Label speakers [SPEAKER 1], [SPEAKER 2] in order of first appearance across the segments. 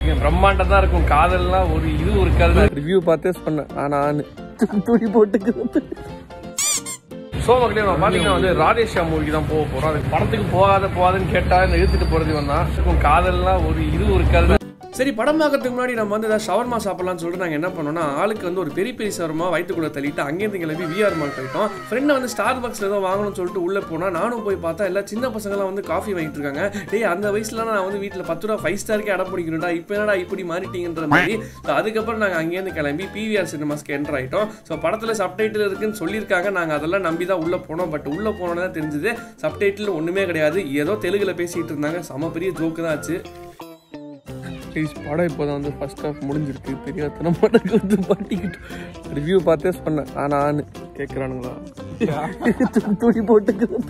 [SPEAKER 1] பிரம்மாண்டம் தான் இருக்கும் காதல்லாம் ஒரு இது இருக்காது ரிவ்யூ பார்த்தே சொன்னேன் ஆனா துணி போட்டுக்கிறது ஸோ மக்களே நம்ம பார்த்தீங்கன்னா வந்து ராதேஷா மூவிக்கு தான் போக போகிறோம் அது படத்துக்கு போகாத போகாதுன்னு கேட்டால் இந்த இழுத்துட்டு போகிறது வந்தான் காதல்லாம் ஒரு இது இருக்காது சரி படம் பார்க்கறதுக்கு முன்னாடி நம்ம வந்து ஏதாவது ஷவர்மா சாப்பிடலாம்னு சொல்லிட்டு நாங்கள் என்ன பண்ணோம்னா ஆளுக்கு வந்து ஒரு பெரிய பெரிய ஷவர்மா வயிற்றுக்குள்ள தள்ளிட்டு அங்கேருந்து கிளம்பி விஆர் மால் போயிட்டோம் ஃப்ரெண்டை வந்து ஸ்டார் பாக்ஸில் ஏதோ வாங்கணும்னு சொல்லிட்டு உள்ளே போனால் நானும் போய் பார்த்தா எல்லா சின்ன பசங்களாம் வந்து காஃபி வாங்கிட்டு இருக்காங்க டேய் அந்த வயசுல நான் வந்து வீட்டில் பத்து ரூபா ஃபைவ் ஸ்டாருக்கே அடம் பிடிக்கணும்டா இப்போ என்னடா இப்படி மாறிட்டீங்கன்ற மாதிரி So அதுக்கப்புறம் நாங்கள் அங்கேருந்து கிளம்பி பிவிஆர் சினிமாஸ்க்கு என்டர் ஆகிட்டோம் ஸோ படத்தில் சப்டைட்டில் இருக்குன்னு சொல்லியிருக்காங்க நாங்கள் அதெல்லாம் நம்பி தான் உள்ளே போனோம் பட் உள்ளே போனோன்னு தான் தெரிஞ்சது சப்டைட்டில் ஒன்றுமே கிடையாது ஏதோ தெலுங்குல பேசிகிட்டு இருந்தாங்க செம பெரிய ஜோக்கு தான் ஆச்சு ப்ளீஸ் படம் இப்போ தான் வந்து ஃபர்ஸ்ட் ஹாஃப் முடிஞ்சிருக்கு பெரிய படத்துக்கு வந்து மாட்டிக்கிட்டு ரிவ்யூ பார்த்தே சொன்னேன் ஆனான்னு கேட்குறானுங்களா துணி போட்டுக்கிறது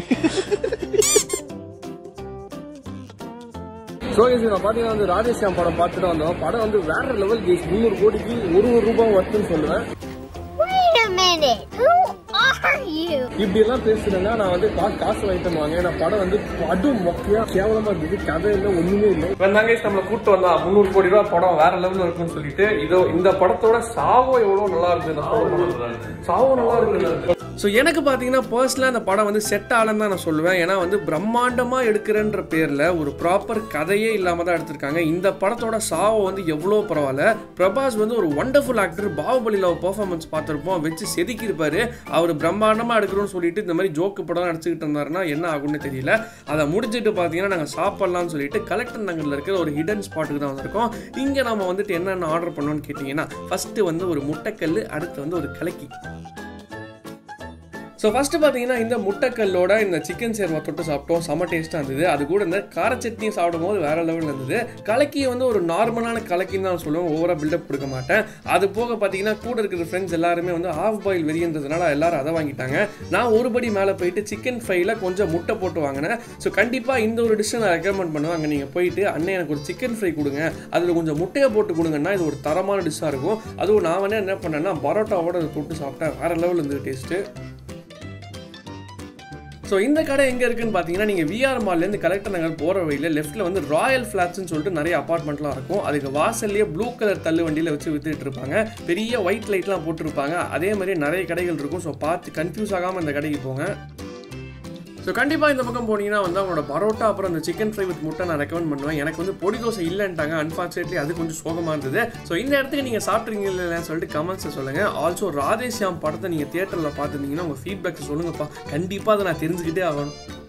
[SPEAKER 1] ஸோ இது நான் பார்த்தீங்கன்னா வந்து ராதேஷ்யாம் படம் பார்த்துட்டு வந்தோம் படம் வந்து வேற லெவல் கேஸ் முந்நூறு கோடிக்கு ஒரு ஒரு ரூபாய் வருதுன்னு சொல்லுவேன்
[SPEAKER 2] Wait a minute. Who are you?
[SPEAKER 1] இப்படி எல்லாம் பேசுறேன்னா நான் வந்து கா- காசு வாங்கிட்டு வாங்க ஏன்னா படம் வந்து படு மொக்கையா கேவலமா இருந்தது கதை இல்லை ஒண்ணுமே இல்லை வந்தாங்க நம்மள கூட்டு வந்தா முந்நூறு கோடி ரூபாய் படம் வேற லெவல்ல இருக்குன்னு சொல்லிட்டு இதோ இந்த படத்தோட சாவோ எவ்வளவு நல்லா இருக்கு இந்த படம் சாவோ நல்லா இருக்கு ஸோ எனக்கு பார்த்தீங்கன்னா பர்சனலாக அந்த படம் வந்து செட் ஆகலன்னு தான் நான் சொல்லுவேன் ஏன்னா வந்து பிரம்மாண்டமாக எடுக்கிறன்ற பேரில் ஒரு ப்ராப்பர் கதையே இல்லாமல் தான் எடுத்திருக்காங்க இந்த படத்தோட சாவோ வந்து எவ்வளோ பரவாயில்ல பிரபாஸ் வந்து ஒரு ஒண்டர்ஃபுல் ஆக்டர் பாகுபலியில் ஒரு பெர்ஃபார்மன்ஸ் பார்த்துருப்போம் வச்சு செதுக்கியிருப்பாரு அவர் பிரம்மாண்டமாக எடுக்கிறோம்னு சொல்லிட்டு இந்த மாதிரி ஜோக்கு படம் நடிச்சுக்கிட்டு இருந்தாருன்னா என்ன ஆகும்னு தெரியல அதை முடிஞ்சிட்டு பார்த்தீங்கன்னா நாங்கள் சாப்பிட்லாம்னு சொல்லிட்டு கலெக்டர் நகரில் இருக்கிற ஒரு ஹிடன் ஸ்பாட்டுக்கு தான் வந்திருக்கோம் இங்கே நம்ம வந்துட்டு என்னென்ன ஆர்டர் பண்ணோம்னு கேட்டிங்கன்னா ஃபஸ்ட்டு வந்து ஒரு முட்டைக்கல் அடுத்து வந்து ஒரு கலக்கி ஸோ ஃபஸ்ட்டு பார்த்தீங்கன்னா இந்த முட்டைக்கல்லோட இந்த சிக்கன் சேர்வா தொட்டு சாப்பிட்டோம் செம டேஸ்ட்டாக இருந்தது அது கூட இந்த கார சட்னி சாப்பிடும் போது வேற லெவலில் இருந்தது கலக்கி வந்து ஒரு நார்மலான கலக்கின்னு தான் சொல்லுவேன் ஓவராக பில்டப் கொடுக்க மாட்டேன் அது போக பார்த்தீங்கன்னா கூட இருக்கிற ஃப்ரெண்ட்ஸ் எல்லாருமே வந்து ஆஃப் பாயில் வெறியன்றதுனால எல்லாரும் அதை வாங்கிட்டாங்க நான் ஒரு படி மேலே போயிட்டு சிக்கன் ஃப்ரையில் கொஞ்சம் முட்டை போட்டு வாங்கினேன் ஸோ கண்டிப்பாக இந்த ஒரு டிஷ்ஷை நான் ரெக்கமெண்ட் பண்ணுவேன் அங்கே நீங்கள் போயிட்டு அண்ணன் எனக்கு ஒரு சிக்கன் ஃப்ரை கொடுங்க அதில் கொஞ்சம் முட்டையை போட்டு கொடுங்கன்னா இது ஒரு தரமான டிஷ்ஷாக இருக்கும் அதுவும் நான் வந்து என்ன பண்ணேன்னா பரோட்டாவோட அதை தொட்டு சாப்பிட்டேன் வேற லெவல் இருந்தது டேஸ்ட்டு ஸோ இந்த கடை எங்கே இருக்குன்னு பார்த்தீங்கன்னா நீங்கள் விஆர் மால்லேருந்து கலெக்டர் நகர் போகிற வழியில் லெஃப்ட்டில் வந்து ராயல் ஃப்ளாட்ஸ்னு சொல்லிட்டு நிறைய அப்பார்ட்மெண்ட்லாம் இருக்கும் அதுக்கு வாசல்லையே ப்ளூ கலர் தள்ளு வண்டியில் வச்சு வித்துட்டு இருப்பாங்க பெரிய ஒயிட் லைட்லாம் போட்டிருப்பாங்க அதே மாதிரி நிறைய கடைகள் இருக்கும் ஸோ பார்த்து கன்ஃபியூஸ் ஆகாமல் இந்த கடைக்கு போங்க ஸோ கண்டிப்பாக இந்த பக்கம் போனீங்கன்னா வந்து அவங்களோட பரோட்டா அப்புறம் இந்த சிக்கன் ஃப்ரை வித் முட்டை நான் ரெக்கமெண்ட் பண்ணுவேன் எனக்கு வந்து பொடி தோசை இல்லைன்ட்டாங்க அன்ஃபார்ச்சுனேட்லி அது கொஞ்சம் சோகமாக இருந்தது ஸோ இந்த இடத்துக்கு நீங்கள் சாப்பிட்றீங்க இல்லைன்னு சொல்லிட்டு கமெண்ட்ஸை சொல்லுங்கள் ஆல்சோ ராதேஷ்யாம் படத்தை நீங்கள் தியேட்டரில் பார்த்துருந்தீங்கன்னா உங்கள் ஃபீட்பேக் சொல்லுங்கப்பா கண்டிப்பாக அதை நான் தெரிஞ்சுக்கிட்டே ஆகணும்